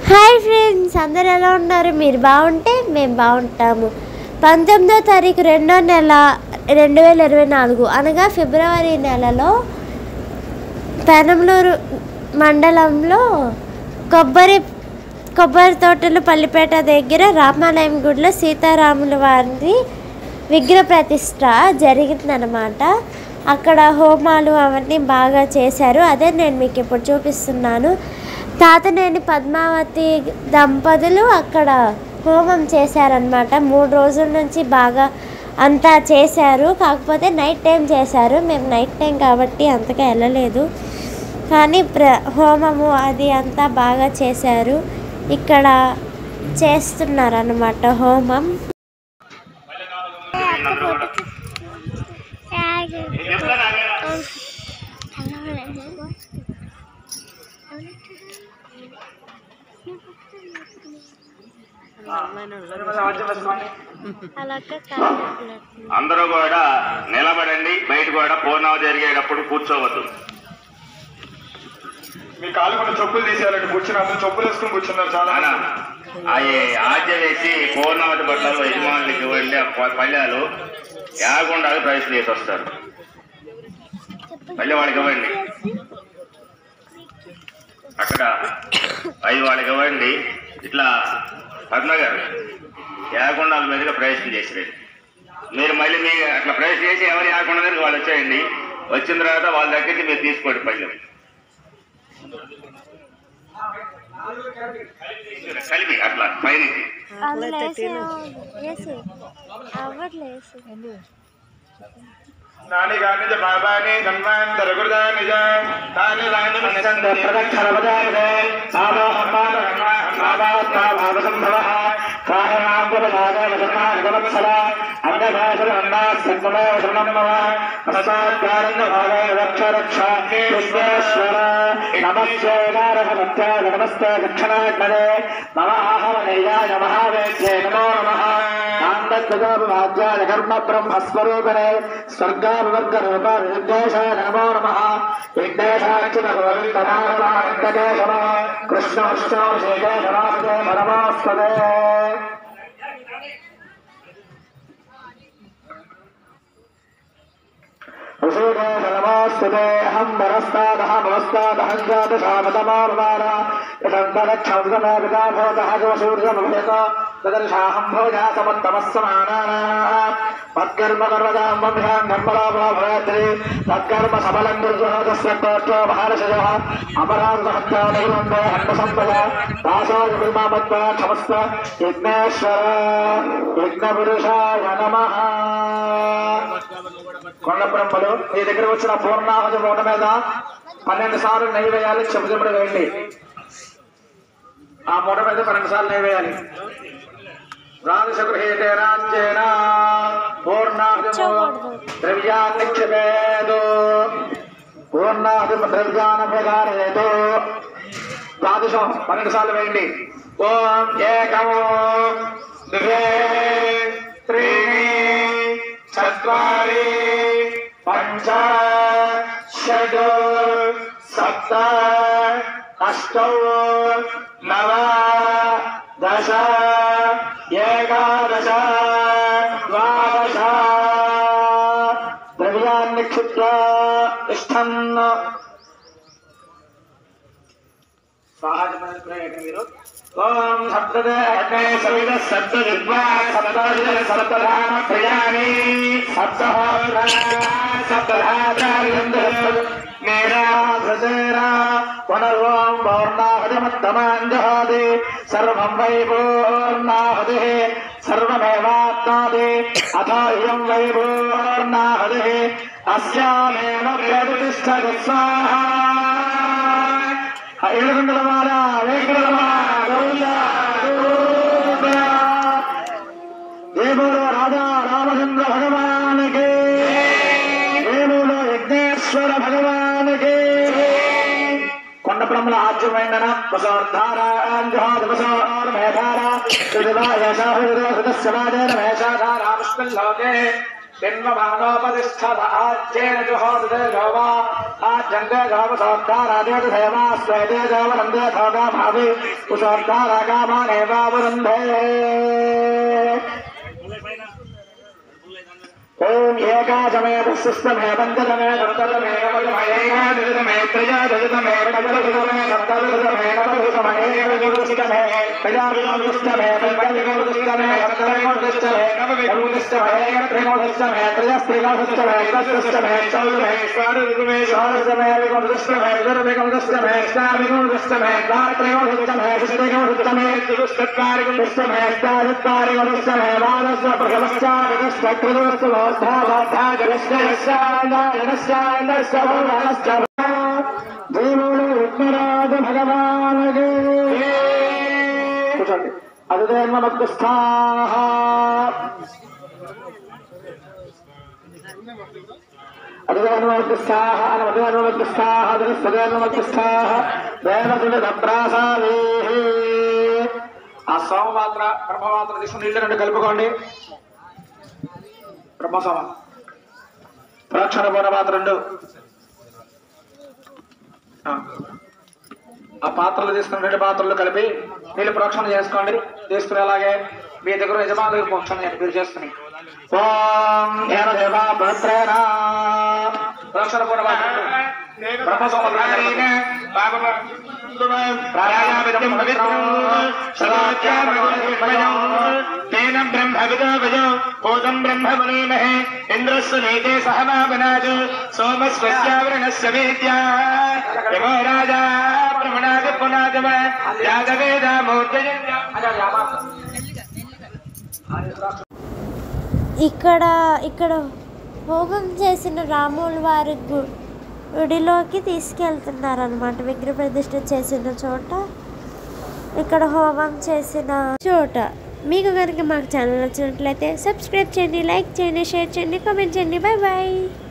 Hi friends అందరు ఎలా ఉన్నారు మీరు బాగుంటే మేము బాగుంటాము పంతొమ్మిదో తారీఖు రెండో నెల రెండు వేల ఇరవై నాలుగు అనగా ఫిబ్రవరి నెలలో పెనంలూరు మండలంలో కొబ్బరి కొబ్బరి తోటలు పల్లిపేట దగ్గర రామాలయం గుడిలో సీతారాముల వారి విగ్రహ ప్రతిష్ట జరిగిందనమాట అక్కడ హోమాలు అవన్నీ బాగా చేశారు అదే నేను మీకు ఇప్పుడు చూపిస్తున్నాను తాతనేని పద్మావతి దంపతులు అక్కడ హోమం చేశారనమాట మూడు రోజుల నుంచి బాగా అంతా చేశారు కాకపోతే నైట్ టైం చేశారు మేము నైట్ టైం కాబట్టి అంతగా వెళ్ళలేదు కానీ ప్ర హోమము అది అంతా బాగా చేశారు ఇక్కడ చేస్తున్నారు అన్నమాట హోమం అలాగే అందరూ కూడా నిలబడండి బయట కూడా పూర్ణం జరిగేటప్పుడు కూర్చోవద్దు మీ కాళ్ళు కూడా చెప్పులు తీసేయాలండి కూర్చుని అందరూ చెప్పులు వేసుకుని కూర్చున్నారు చాలా నాన్న, అవి ఆజ్య వేసి పూర్ణావతి బట్టలు యజమానులకి ఇవ్వండి ఆ ప- పళ్ళాలు యాగుండాలు ప్రైస్ చేసి వస్తారు మళ్ళీ వాళ్ళకి ఇవ్వండి అక్కడ ఐదు వాళ్ళకి ఇవ్వండి ఇట్లా పద్మ గారు యాగుండాల మీదుగా ప్రయత్నం చేసిరండి మీరు మళ్ళీ మీ అట్లా ప్రయత్నం చేసి ఎవరు యాకుండా దగ్గరికి వాళ్ళు వచ్చేయండి వచ్చిన తర్వాత వాళ్ళ దగ్గరికి మీరు తీసుకోండి పళ్ళెం కలిపి అట్లా పైనకి అందులో వేసి అవ్వట్లేదు నాని గాని జ బాబాని సన్మాన్ తరగురుదా నిజ తాని రాని మనసంద ప్రదక్షణ వదానే సామో హమ్మాన హమ్మావాత్మా భావ సంభవ కాహనాం ప్రదాన వదనా గమత్సల అన్నభాషణ అన్నా సంగమే వదనం మమ ప్రసాద్కారణ భావ రక్ష రక్ష విశ్వేశ్వర నమస్యేనారహ భక్త నమస్తే దక్షిణాగ్నదే మమ ఆహవ నైయాయ మహావేద్యే నమో నమః ఆందత్వజాభివాద్యాయ కర్మ బ్రహ్మస్వరూపిణే స్వర్గాభివర్గ రూప నిర్దేశాయ నమో నమః విఘ్నేశాచ్యుత గోవిందనామేశమ కృష్ణ విష్ణు శ్రీకేశవాసుదే పరమాస్పదే నమోస్తుతే అహం వరస్తాదహ నమస్తాదహం జాతశామతమానుమాన యదంతరక్షంసమే పితా భవతః జోసూర్యమభయత తదర్శాహం భోజా సమత్తమస్సమానానా మత్కర్మ కర్మదాం వంశాం ధర్మలాభో భవేత్రి తత్కర్మ సఫలం దుర్గోదస్య కోష్టో మహారషయ అపరాధహత్యానుగుణందే హర్మ సంపద దాసోయ విమామత్వ క్షమస్వ విఘ్నేశ్వర విఘ్నపురుషాయ నమః కొండ బ్రహ్మలు మీ దగ్గర వచ్చిన పూర్ణాహుతి మూట మీద పన్నెండు సార్లు నెయ్యి వేయాలి చెప్పు చెప్పుడు వేయండి ఆ మూట మీద పన్నెండు సార్లు నెయ్యి వేయాలి రాజసగృహేతే రాజ్యేన పూర్ణాహుతి ద్రవ్యాన్ని క్షపేదు పూర్ణాహుతి ద్రవ్యాన ప్రకారేదు ద్వాదశం పన్నెండు సార్లు వేయండి ఓం ఏకము ద్వే త్రీణి చత్వారి పంచ షడ్ సప్త అష్టౌ నవ దశ ఏకాదశ ద్వాదశ ద్రవ్యాన్ని క్షిప్ర ఇష్టం మీరు ఓం సప్తదే అగ్నే సవిద సప్త విద్వా సప్తదిన సప్తధామ ప్రియాణి సప్తహోత్ర సప్తధాచార్యంద మేరా భృతేరా పునర్వం పౌర్ణాహతిమత్తమాంజహాది సర్వం వై పూర్ణాహతి సర్వమేవాత్మాది అథ ఇయం వై పూర్ణాహతి అస్యామేవ ప్రతిష్టతి స్వాహా ఏడుగుండల మాల వేంకటల దేవుడు రాజా రామచంద్ర భగవానికి దేవుడు యజ్ఞేశ్వర భగవానికి కొండ బ్రహ్మల ఆద్యమైన మేధార మేషాధారాముష్మల్లోకే जन्ममानोपतिष्ठत आज्येन जुहोदे गौवा आज्यन्ते गौवसोद्धारादेव सेवा स्वेदे देवनन्दे थोगा भावि कुशोद्धारागामानेवावरुन्धे ओम एकादशमे दशस्तमे पञ्चदमे सप्तदमे नवदमे एकादशमे त्रयोदशमे पञ्चदशमे सप्तदशमे नवदशमे एकादशमे त्रयोदशमे पञ्चदशमे सप्तदशमे नवदशमे एकत्रिंशदशमे त्रयस्त्रिंशदशमे चतुर्दशमे चौदशमे षोडशमे षोडशमे एकोनदशमे चतुर्विंशदशमे अष्टाविंशदशमे द्वात्रिंशदशमे षष्टिंशदशमे चतुष्चत्वारिंशदशमे अष्टाचत्वारिंशदशमे द्वादश प्रथमश्चादशत्रयोदशमे దేవుడు భగవాన్ కూర్చోండి అదుదేమ మగ్స్థా అదుదేమగ్స్థాః అనమదేమగ్స్థాః అదుదేమగ్స్థాః దేవసులభ్రాసావేః ఆ సోమమాత్ర బ్రహ్మమాత్ర తీసుకుని నీళ్ళు రెండు కలుపుకోండి బ్రహ్మసోమ ప్రోక్షణ పూర్ణమాత్ర రెండు ఆ. ఆ పాత్రలు తీసుకుని రెండు పాత్రలు కలిపి నీళ్ళు ప్రోక్షణ చేసుకోండి తీసుకుని అలాగే మీ దగ్గర యజమాని దగ్గర ప్రోక్షణ చేయండి మీరు చేసుకుని ఓం హేమదేవా భద్రేణ ప్రోక్షణ పూర్ణమాత్ర రెండు. బ్రహ్మసోమ तेन ब्रह्म विदो विजो भूतं ब्रह्म मुनीमहे इन्द्रस्य नीते सह मावनाज सोमस्वस्यावरणस्य वेद्या यमो राजा ब्रह्मणाद पुनादम यादवेदामूर्तयन्या ఇక్కడ ఇక్కడ హోమం చేసిన రాముల వారి గు- గుడిలోకి తీసుకెళ్తున్నారు అనమాట విగ్రహ ప్రతిష్ఠ చేసిన చోట ఇక్కడ హోమం చేసిన చోట మీకు కనుక మాకు ఛానల్ నచ్చినట్లయితే సబ్స్క్రైబ్ చేయండి లైక్ చేయండి షేర్ చేయండి కామెంట్ చేయండి బాయ్ బాయ్